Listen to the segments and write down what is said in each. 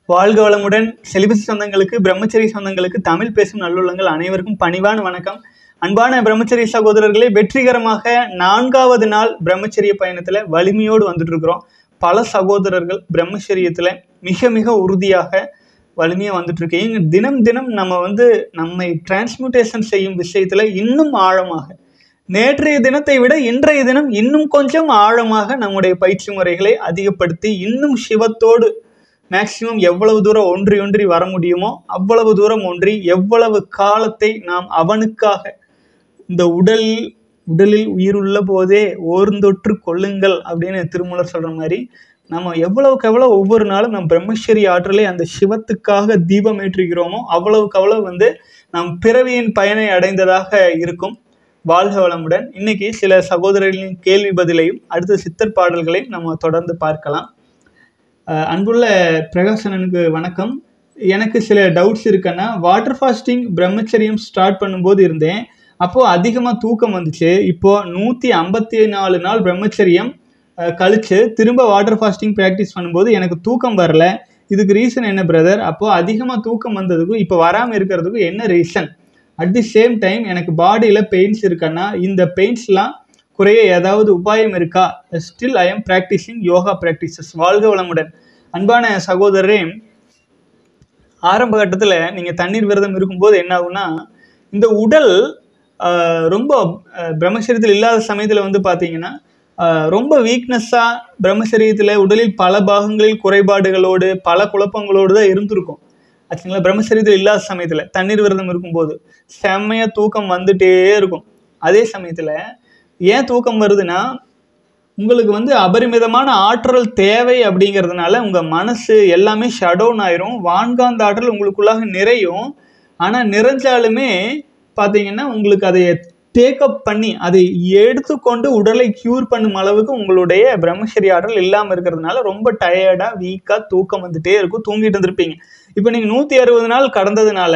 வாழ்க வளமுடன் செலிபசி சொந்தங்களுக்கு பிரம்மச்சரி சொந்தங்களுக்கு தமிழ் பேசும் நல்லுள்ளங்கள் அனைவருக்கும் பணிவான வணக்கம் அன்பான பிரம்மச்சரி சகோதரர்களே வெற்றிகரமாக நான்காவது நாள் பிரம்மச்சரிய பயணத்தில் வலிமையோடு வந்துட்டு இருக்கிறோம் பல சகோதரர்கள் பிரம்மச்சரியத்தில் மிக மிக உறுதியாக வலிமையாக வந்துட்டு இருக்கீங்க தினம் தினம் நம்ம வந்து நம்மை டிரான்ஸ்மியூட்டேஷன் செய்யும் விஷயத்தில் இன்னும் ஆழமாக நேற்றைய தினத்தை விட இன்றைய தினம் இன்னும் கொஞ்சம் ஆழமாக நம்முடைய பயிற்சி முறைகளை அதிகப்படுத்தி இன்னும் சிவத்தோடு மேக்சிமம் எவ்வளவு தூரம் ஒன்றி ஒன்றி வர முடியுமோ அவ்வளவு தூரம் ஒன்றி எவ்வளவு காலத்தை நாம் அவனுக்காக இந்த உடல் உடலில் உயிருள்ள போதே ஓர்ந்தொற்று கொள்ளுங்கள் அப்படின்னு திருமூலர் சொல்ற மாதிரி நம்ம எவ்வளவுக்கு எவ்வளவு ஒவ்வொரு நாளும் நம் பிரம்மச்சரி ஆற்றலை அந்த சிவத்துக்காக தீபம் ஏற்றுகிறோமோ அவ்வளவுக்கு அவ்வளவு வந்து நம் பிறவியின் பயனை அடைந்ததாக இருக்கும் வாழ்க வளமுடன் இன்னைக்கு சில சகோதரர்களின் கேள்வி பதிலையும் அடுத்த சித்தர் பாடல்களையும் நம்ம தொடர்ந்து பார்க்கலாம் அஹ் அன்புள்ள பிரகாசனனுக்கு வணக்கம் எனக்கு சில டவுட்ஸ் இருக்குன்னா வாட்டர் ஃபாஸ்டிங் பிரம்மச்சரியம் ஸ்டார்ட் பண்ணும்போது இருந்தேன் அப்போது அதிகமாக தூக்கம் வந்துச்சு இப்போ நூற்றி ஐம்பத்தி நாலு நாள் பிரம்மச்சரியம் அஹ், கழிச்சு திரும்ப வாட்டர் ஃபாஸ்டிங் ப்ராக்டிஸ் பண்ணும்போது எனக்கு தூக்கம் வரல இதுக்கு ரீசன் என்ன பிரதர் அப்போது அதிகமாக தூக்கம் வந்ததுக்கும் இப்போ வராமல் இருக்கிறதுக்கும் என்ன reason at the same time எனக்கு பாடியில் பெயின்ஸ் இருக்கன்னா இந்த பெயின்ஸ்லாம் குறைய ஏதாவது உபாயம் இருக்கா still I am practising yoga practices வாழ்க வளமுடன் அன்பான சகோதரரே ஆரம்ப கட்டத்தில் நீங்கள் தண்ணீர் விரதம் இருக்கும்போது என்ன ஆகும்னா இந்த உடல் ஆஹ், ரொம்ப ஆஹ், பிரம்மச்சரியத்தில் இல்லாத சமயத்தில் வந்து பார்த்தீங்கன்னா ஆஹ், ரொம்ப வீக்னஸ்ஸாக பிரம்மச்சரியத்தில் உடலில் பல பாகங்களில் குறைபாடுகளோடு பல குழப்பங்களோடு தான் இருந்திருக்கும் ஆச்சுங்களா பிரம்மச்சரியத்தில் இல்லாத சமயத்தில் தண்ணீர் விரதம் இருக்கும்போது செம்மையாக தூக்கம் வந்துட்டே இருக்கும் அதே சமயத்தில் ஏன் தூக்கம் வருதுன்னா உங்களுக்கு வந்து அபரிமிதமான ஆற்றல் தேவை அப்படிங்கிறதுனால உங்கள் மனசு எல்லாமே ஷடவுன் ஆயிரும் வான்காந்த ஆற்றல் உங்களுக்குள்ளாக நிறையும் ஆனால் நிறைஞ்சாலுமே பார்த்தீங்கன்னா உங்களுக்கு அதை டேக்கப் பண்ணி அதை எடுத்துக்கொண்டு உடலை க்யூர் பண்ணும் அளவுக்கு உங்களுடைய பிரம்மச்சரிய ஆற்றல் இல்லாமல் இருக்கிறதுனால ரொம்ப டயர்டாக வீக்காக தூக்கம் வந்துட்டே இருக்கும் தூங்கிட்டு இருந்திருப்பீங்க இப்போ நீங்கள் நூற்றி அறுபது நாள் கடந்ததுனால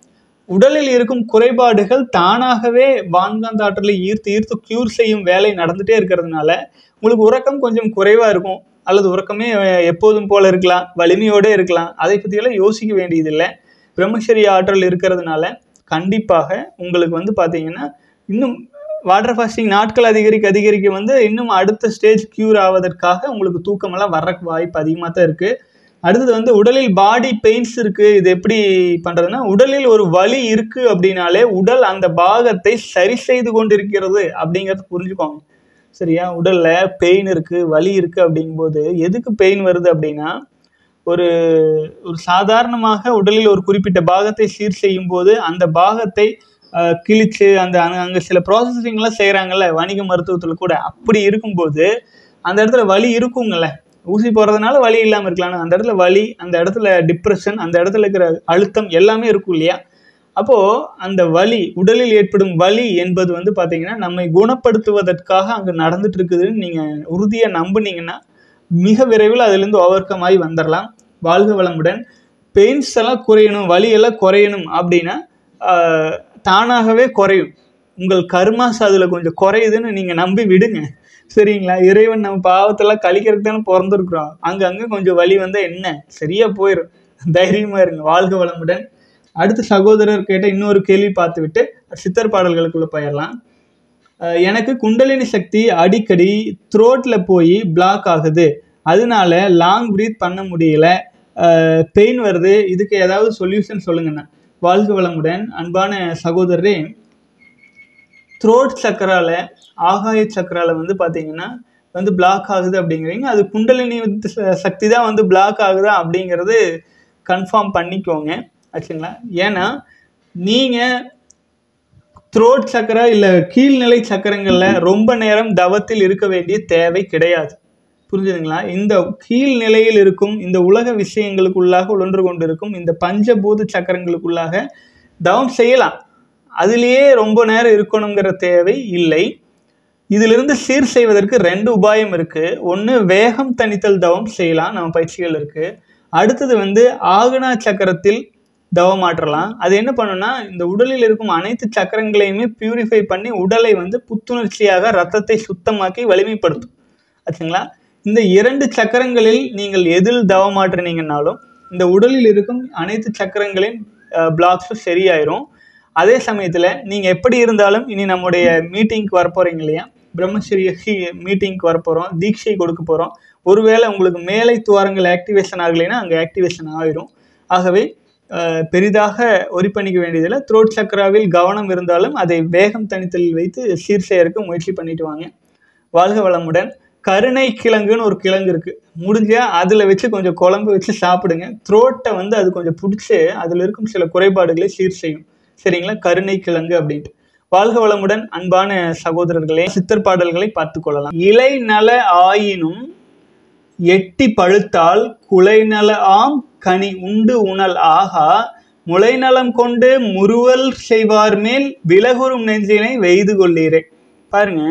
உடலில் இருக்கும் குறைபாடுகள் தானாகவே வான்காந்த ஆற்றலை ஈர்த்து ஈர்த்து க்யூர் செய்யும் வேலை நடந்துட்டே இருக்கிறதுனால உங்களுக்கு உறக்கம் கொஞ்சம் குறைவாக இருக்கும் அல்லது உறக்கமே அஹ், எப்போதும் போல இருக்கலாம் வலிமையோடு இருக்கலாம் அதை பற்றியெல்லாம் யோசிக்க வேண்டியதில்லை பிரம்மச்சரிய ஆற்றல் இருக்கிறதுனால கண்டிப்பாக உங்களுக்கு வந்து பார்த்தீங்கன்னா இன்னும் வாட்டர் ஃபாஸ்டிங் நாட்கள் அதிகரிக்க அதிகரிக்க வந்து இன்னும் அடுத்த ஸ்டேஜ் க்யூர் ஆவதற்காக உங்களுக்கு தூக்கமெல்லாம் வர்றக்கு வாய்ப்பு அதிகமாக தான் இருக்குது அடுத்தது வந்து உடலில் பாடி பெயின்ஸ் இருக்குது இது எப்படி பண்ணுறதுன்னா உடலில் ஒரு வலி இருக்குது அப்படின்னாலே உடல் அந்த பாகத்தை சரி செய்து கொண்டிருக்கிறது அப்படிங்கிறத புரிஞ்சுக்கோங்க சரியா உடலில் பெயின் இருக்குது வலி இருக்குது அப்படிங்கும்போது எதுக்கு பெயின் வருது அப்படின்னா ஒரு ஒரு சாதாரணமாக உடலில் ஒரு குறிப்பிட்ட பாகத்தை சீர் செய்யும் போது அந்த பாகத்தை அஹ், கிழிச்சு அந்த அங்க அங்கே சில ப்ராசஸிங்லாம் செய்கிறாங்கல்ல வணிக மருத்துவத்தில் கூட அப்படி இருக்கும்போது அந்த இடத்துல வலி இருக்குங்கல்ல ஊசி போடுறதுனால வலி இல்லாமல் இருக்கலாம் அந்த இடத்துல வலி அந்த இடத்துல டிப்ரெஷன் அந்த இடத்துல இருக்கிற அழுத்தம் எல்லாமே இருக்கும் இல்லையா அப்போது அந்த வலி உடலில் ஏற்படும் வலி என்பது வந்து பார்த்தீங்கன்னா நம்மை குணப்படுத்துவதற்காக அங்கே நடந்துட்டு இருக்குதுன்னு நீங்கள் உறுதியாக நம்புனீங்கன்னா மிக விரைவில் அதிலிருந்து ஓவர் கம் ஆகி வந்துடலாம் வாழ்க வளமுடன் பெயின்ஸ் எல்லாம் குறையணும் வலி எல்லாம் குறையணும் அப்படின்னா ஆஹ், தானாகவே குறையும் உங்கள் கர்மாஸ் அதில் கொஞ்சம் குறையுதுன்னு நீங்கள் நம்பி விடுங்க சரிங்களா இறைவன் நம்ம பாவத்தெல்லாம் கழிக்கிறதுக்கு தானே பிறந்திருக்கிறோம் அங்கங்கே கொஞ்சம் வலி வந்தால் என்ன சரியாக போயிடும் தைரியமாக இருங்க வாழ்க வளமுடன் அடுத்த சகோதரர் கேட்ட இன்னொரு கேள்வி பார்த்துவிட்டு சித்தர் பாடல்களுக்குள்ளே போயிடலாம் அஹ் எனக்கு குண்டலினி சக்தி அடிக்கடி த்ரோட்டில் போய் பிளாக் ஆகுது அதனால லாங் ப்ரீத் பண்ண முடியல பெயின் வருது இதுக்கு ஏதாவது சொல்யூஷன் சொல்லுங்கண்ணா வாழ்க வளமுடன் அன்பான சகோதரரே த்ரோட் சக்கரால ஆகாய சக்கரால வந்து பார்த்தீங்கன்னா வந்து பிளாக் ஆகுது அப்படிங்கிறீங்க அது குண்டலினி வந்து ச- சக்தி தான் வந்து பிளாக் ஆகுதா அப்படிங்கிறது கன்ஃபார்ம் பண்ணிக்கோங்க ஆச்சுங்களா ஏன்னா நீங்கள் த்ரோட் சக்கரா இல்லை கீழ்நிலை சக்கரங்களில் ரொம்ப நேரம் தவத்தில் இருக்க வேண்டிய தேவை கிடையாது புரிஞ்சுதுங்களா இந்த கீழ் நிலையில் இருக்கும் இந்த உலக விஷயங்களுக்குள்ளாக உழன்று கொண்டிருக்கும் இந்த பஞ்சபூத சக்கரங்களுக்குள்ளாக தவம் செய்யலாம் அதிலேயே ரொம்ப நேரம் இருக்கணுங்கிற தேவை இல்லை இதிலிருந்து சீர் செய்வதற்கு ரெண்டு உபாயம் இருக்கு ஒன்று வேகம் தணித்தல் தவம் செய்யலாம் நம்ம பயிற்சிகள் இருக்கு அடுத்தது வந்து ஆகனா சக்கரத்தில் தவமாற்றலாம் அது என்ன பண்ணுன்னா இந்த உடலில் இருக்கும் அனைத்து சக்கரங்களையுமே பியூரிஃபை பண்ணி உடலை வந்து புத்துணர்ச்சியாக ரத்தத்தை சுத்தமாக்கி வலிமைப்படுத்தும் ஆச்சுங்களா இந்த இரண்டு சக்கரங்களில் நீங்கள் எதில் தவமாற்றினீங்கன்னாலும் இந்த உடலில் இருக்கும் அனைத்து சக்கரங்களின் பிளாக்ஸும் சரியாயிரும் அதே சமயத்தில் நீங்கள் எப்படி இருந்தாலும் இனி நம்முடைய மீட்டிங்க்கு வரப்போறீங்க இல்லையா பிரம்மச்சரிய மீட்டிங்க்கு வரப்போகிறோம் தீட்சை கொடுக்க போகிறோம் ஒருவேளை உங்களுக்கு மேலை துவாரங்கள் ஆக்டிவேஷன் ஆகலைன்னா அங்கே ஆக்டிவேஷன் ஆயிரும் ஆகவே அஹ், பெரிதாக ஒரி பண்ணிக்க வேண்டியதில்லை த்ரோட் சக்கராவில் கவனம் இருந்தாலும் அதை வேகம் தனித்தலில் வைத்து சீர் செய்யறதுக்கு முயற்சி பண்ணிட்டு வாங்க வாழ்க வளமுடன் கருணை கிழங்குன்னு ஒரு கிழங்கு இருக்கு முடிஞ்சா அதில் வச்சு கொஞ்சம் குழம்பு வச்சு சாப்பிடுங்க த்ரோட்டை வந்து அது கொஞ்சம் பிடிச்சி அதில் இருக்கும் சில குறைபாடுகளை சீர் செய்யும் சரிங்களா கருணை கிழங்கு அப்படின்ட்டு வாழ்க வளமுடன் அன்பான சகோதரர்களே சித்தர் பாடல்களை பார்த்து கொள்ளலாம் இலை நல ஆயினும் எட்டி பழுத்தால் குலைநல ஆம் கனி உண்டு உணல் ஆகா முளைநலம் கொண்டு முறுவல் செய்வார் மேல் விலகுறும் நெஞ்சினை வெய்து கொள்ளீரே பாருங்க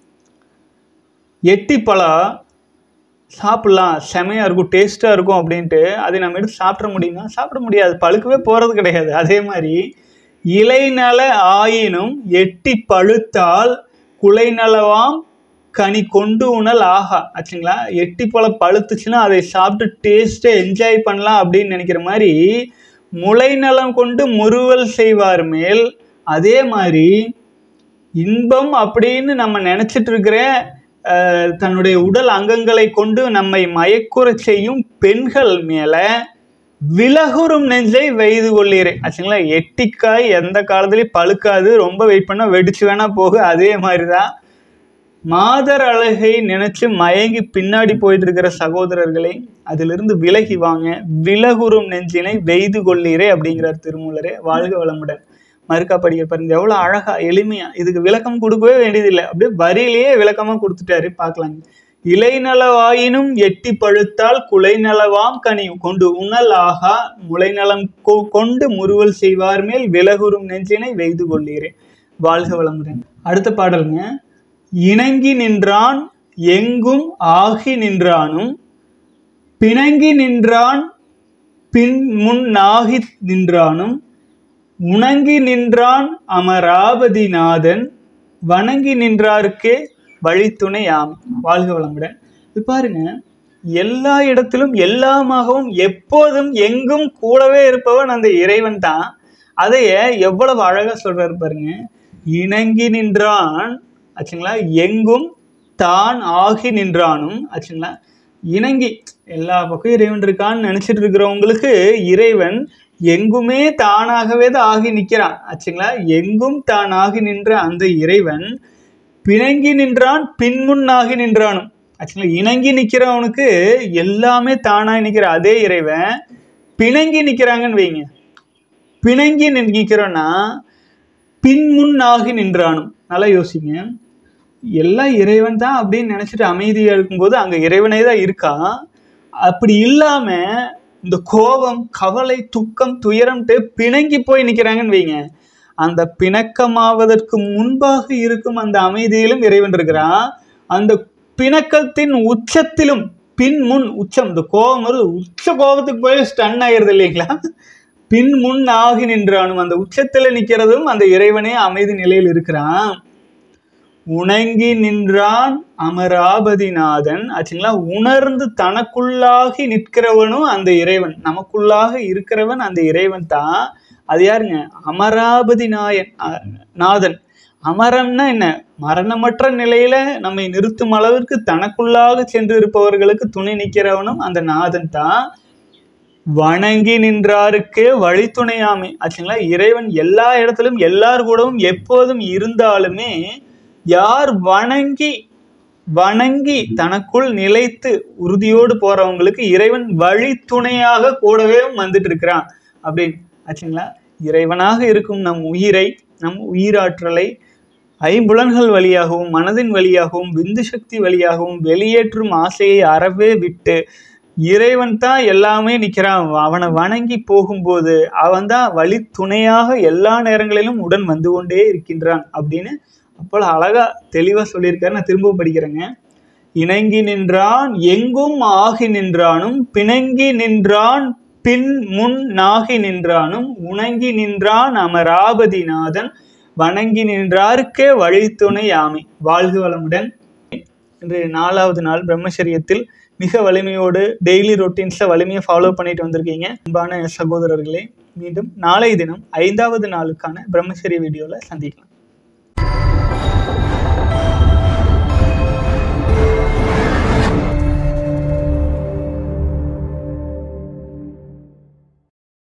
எட்டி பழம் சாப்பிட்லாம் செமையாக இருக்கும் டேஸ்ட்டாக இருக்கும் அப்படின்ட்டு அதை நம்ம எடுத்து சாப்பிட முடியுமா சாப்பிட முடியாது பழுக்கவே போகிறது கிடையாது அதே மாதிரி இலைநல ஆயினும் எட்டி பழுத்தால் குலைநலவாம் கனி கொண்டு உணல் ஆகா ஆச்சுங்களா எட்டி பழம் பழுத்துச்சுன்னா அதை சாப்பிட்டு டேஸ்ட்டை என்ஜாய் பண்ணலாம் அப்படின்னு நினைக்கிற மாதிரி முளை நலம் கொண்டு முறுவல் செய்வார் மேல் அதே மாதிரி இன்பம் அப்படின்னு நம்ம நினைச்சிட்டு இருக்கிற அஹ், தன்னுடைய உடல் அங்கங்களை கொண்டு நம்மை மயக்குற செய்யும் பெண்கள் மேல விலகுறும் நெஞ்சை வெய்து கொள்ளீரே ஆச்சுங்களா எட்டிக்காய் எந்த காலத்துலயும் பழுக்காது ரொம்ப வெயிட் பண்ணா வெடிச்சு வேணா போகு அதே மாதிரிதான் மாதர் அழகை நினைச்சு மயங்கி பின்னாடி போயிட்டு இருக்கிற சகோதரர்களை அதிலிருந்து விலகி வாங்க விலகுறும் நெஞ்சினை வெய்து கொள்ளீரே அப்படிங்கிறார் திருமூலரே வாழ்க வளமுடன் மறுக்கா படிக்கிற பாருங்க எவ்வளவு அழகா எளிமையா இதுக்கு விளக்கம் கொடுக்கவே வேண்டியதில்லை அப்படியே வரியிலேயே விளக்கமா கொடுத்துட்டாரு பார்க்கலாங்க இலைநலவாயினும் எட்டி பழுத்தால் குலைநலவாம் கனி கொண்டு உணல் ஆகா முளைநலம் கொ- கொண்டு முறுவல் செய்வார் மேல் விலகுறும் நெஞ்சினை வெய்து கொள்ளீரே வாழ்க வளமுடன் அடுத்த பாடலுங்க இணங்கி நின்றான் எங்கும் ஆகி நின்றானும் பிணங்கி நின்றான் பின் முன் நாகி நின்றானும் உணங்கி நின்றான் அமராவதிநாதன் வணங்கி நின்றாருக்கே வழித்துணை ஆம் வாழ்க வளமுடன் இது பாருங்க எல்லா இடத்திலும் எல்லாமாகவும் எப்போதும் எங்கும் கூடவே இருப்பவன் அந்த இறைவன் தான் அதைய எவ்வளவு அழகா சொல்றாரு பாருங்க இணங்கி நின்றான் ஆச்சுங்களா எங்கும் தான் ஆகி நின்றானும் ஆச்சுங்களா இணங்கி எல்லா பக்கம் இறைவன் இருக்கான்னு நினைச்சிட்டு இருக்கிறவங்களுக்கு இறைவன் எங்குமே தானாகவே தான் ஆகி நிற்கிறான் ஆச்சுங்களா எங்கும் தான் ஆகி நின்ற அந்த இறைவன் பிணங்கி நின்றான் பின்முன்னாகி நின்றானும் ஆக்சுவலா இணங்கி நிக்கிறவனுக்கு எல்லாமே தானாய் நிக்கிற அதே இறைவன் பிணங்கி நிக்கிறாங்கன்னு வைங்க பிணங்கி நிற்கிறோன்னா பின்முன்னாகி நின்றானும் நல்லா யோசிங்க எல்லாம் இறைவன் தான் அப்படின்னு நினைச்சிட்டு அமைதியா இருக்கும்போது அங்க இறைவனே தான் இருக்கான் அப்படி இல்லாம இந்த கோபம் கவலை துக்கம் துயரம்ட்டு பிணங்கி போய் நிக்கிறாங்கன்னு வைங்க அந்த பிணக்கமாவதற்கு முன்பாக இருக்கும் அந்த அமைதியிலும் இறைவன் இருக்கிறான் அந்த பிணக்கத்தின் உச்சத்திலும் பின் முன் உச்சம் இந்த கோபம் வருது உச்ச கோபத்துக்கு போய் ஸ்டன் ஆயிருது இல்லைங்களா பின் முன் ஆகி நின்றானும் அந்த உச்சத்துல நிக்கிறதும் அந்த இறைவனே அமைதி நிலையில் இருக்கிறான் உணங்கி நின்றான் அமராபதிநாதன் ஆச்சுங்களா உணர்ந்து தனக்குள்ளாகி நிற்கிறவனும் அந்த இறைவன் நமக்குள்ளாக இருக்கிறவன் அந்த இறைவன் தான் அது யாருங்க அமராபதி நாயன் அ- நாதன் அமரம்னா என்ன மரணமற்ற நிலையில நம்மை நிறுத்தும் அளவிற்கு தனக்குள்ளாக சென்று இருப்பவர்களுக்கு துணை நிற்கிறவனும் அந்த நாதன் தான் வணங்கி நின்றாருக்கு வழித்துணையாமை ஆச்சுங்களா இறைவன் எல்லா இடத்திலும் எல்லார் கூடவும் எப்போதும் இருந்தாலுமே யார் வணங்கி வணங்கி தனக்குள் நிலைத்து உறுதியோடு போறவங்களுக்கு இறைவன் வழித்துணையாக கூடவே வந்துட்டு இருக்கிறான் அப்படின்னு ஆச்சுங்களா இறைவனாக இருக்கும் நம் உயிரை நம் உயிராற்றலை ஐம்புலன்கள் வழியாகவும் மனதின் வழியாகவும் விந்து சக்தி வழியாகவும் வெளியேற்றும் ஆசையை அறவே விட்டு இறைவன் தான் எல்லாமே நிற்கிறான் அவனை வணங்கி போகும்போது அவன் தான் வழி துணையாக எல்லா நேரங்களிலும் உடன் வந்து கொண்டே இருக்கின்றான் அப்படின்னு அப்போ அழகா தெளிவா சொல்லியிருக்காரு நான் திரும்பவும் படிக்கிறேங்க இணங்கி நின்றான் எங்கும் ஆகி நின்றானும் பிணங்கி நின்றான் பின் முன் நாகி நின்றானும் உணங்கி நின்றான் அமராபதிநாதன் வணங்கி நின்றாருக்கே வழித்துணை ஆமை வாழ்க வளமுடன் இன்று நாலாவது நாள் பிரம்மச்சரியத்தில் மிக வலிமையோடு டெய்லி ரொட்டீன்ஸை வலிமையை ஃபாலோ பண்ணிட்டு வந்திருக்கீங்க அன்பான சகோதரர்களே மீண்டும் நாளை தினம் ஐந்தாவது நாளுக்கான பிரம்மச்சரிய வீடியோவில் சந்திக்கலாம்